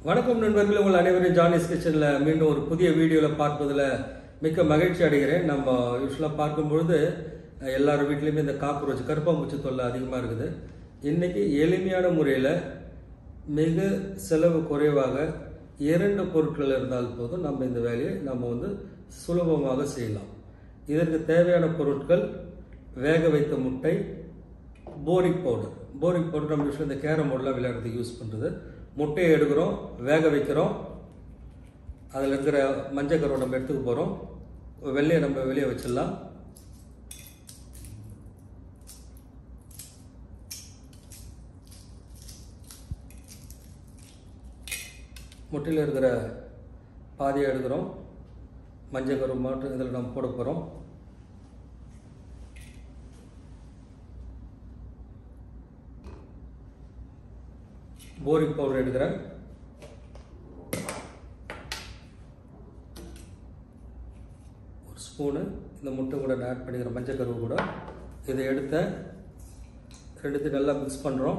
வணக்கம் நண்பர்களே உங்கள் அனைவரும் ஜானிஸ் கிச்சனில் மீண்டும் ஒரு புதிய வீடியோவில் பார்ப்பதில் மிக்க மகிழ்ச்சி அடைகிறேன் நம்ம யூஸ்வலாக பார்க்கும்பொழுது அஹ், எல்லார் வீட்லேயுமே இந்த காக்ரோச் கருப்பாம்பூச்சி தொல்லை அதிகமாக இருக்குது இன்னைக்கு எளிமையான முறையில் மிக செலவு குறைவாக இரண்டு பொருட்கள் இருந்தால் போதும் நம்ம இந்த வேலையை நம்ம வந்து சுலபமாக செய்யலாம் இதற்கு தேவையான பொருட்கள் வேக வைத்த முட்டை போரிக் பவுடர் போரிக் பவுடர் நம்ம யூஸ்வலாக இந்த கேரம் போர்டெலாம் விளையாடுறதுக்கு யூஸ் பண்ணுறது முட்டையை எடுக்கிறோம் வேக வைக்கிறோம் அதில் இருக்கிற மஞ்சள் கருவை நம்ம எடுத்துக்க போகிறோம் வெள்ளையை நம்ம வெளியே வச்சிடலாம் முட்டையில் இருக்கிற பாதியை எடுக்கிறோம் மஞ்சள் கரு மட்டும் இதில் நம்ம போட போகிறோம் போரிக் பவுடர் எடுக்கிறேன் ஒரு ஸ்பூனு இந்த முட்டை கூட நான் ஆட் பண்ணிக்கிறேன் மஞ்சள் கருவு கூட இதை எடுத்த ரெண்டுத்தையும் நல்லா மிக்ஸ் பண்ணுறோம்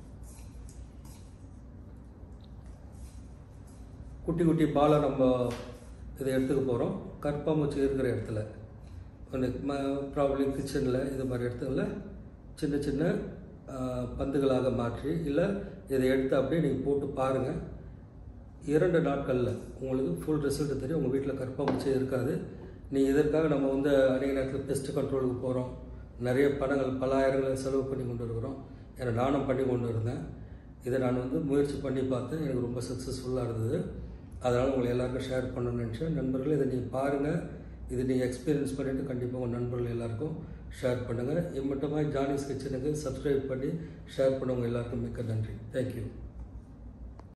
குட்டி குட்டி பாலை நம்ம இதை எடுத்துக்க போகிறோம் கற்பாம்பூச்சி இருக்கிற இடத்துல அந்த ப்ராப்ளம் கிச்சனில் இது மாதிரி இடத்துல சின்ன சின்ன ஆ, பந்துகளாக மாற்றி இல்லை இதை எடுத்து அப்படியே நீங்கள் போட்டு பாருங்கள் இரண்டு நாட்களில் உங்களுக்கு ஃபுல் ரிசல்ட் தெரியும் உங்கள் வீட்டில் கற்பாம்பூச்சியே இருக்காது நீங்கள் இதற்காக நம்ம வந்து அநேக நேரத்தில் பெஸ்ட் கண்ட்ரோலுக்கு போகிறோம் நிறைய பணங்கள் பல ஆயிரங்களை செலவு பண்ணி கொண்டு இருக்கிறோம் ஏன்னா நானும் பண்ணி கொண்டு இருந்தேன் இதை நான் வந்து முயற்சி பண்ணி பார்த்தேன் எனக்கு ரொம்ப சக்ஸஸ்ஃபுல்லாக இருந்தது அதனால் உங்களை எல்லாருக்கும் ஷேர் பண்ணணும்னு நினச்சேன் நண்பர்களே இதை நீங்கள் பாருங்கள் இது நீங்கள் எக்ஸ்பீரியன்ஸ் பண்ணிவிட்டு கண்டிப்பாக உங்கள் நண்பர்கள் எல்லாருக்கும் ஷேர் பண்ணுங்கள் இம்மட்டமாக ஜானிஸ் கிச்சனுக்கு சப்ஸ்கிரைப் பண்ணி ஷேர் பண்ணவங்க எல்லாருக்கும் மிக்க நன்றி தேங்க்யூ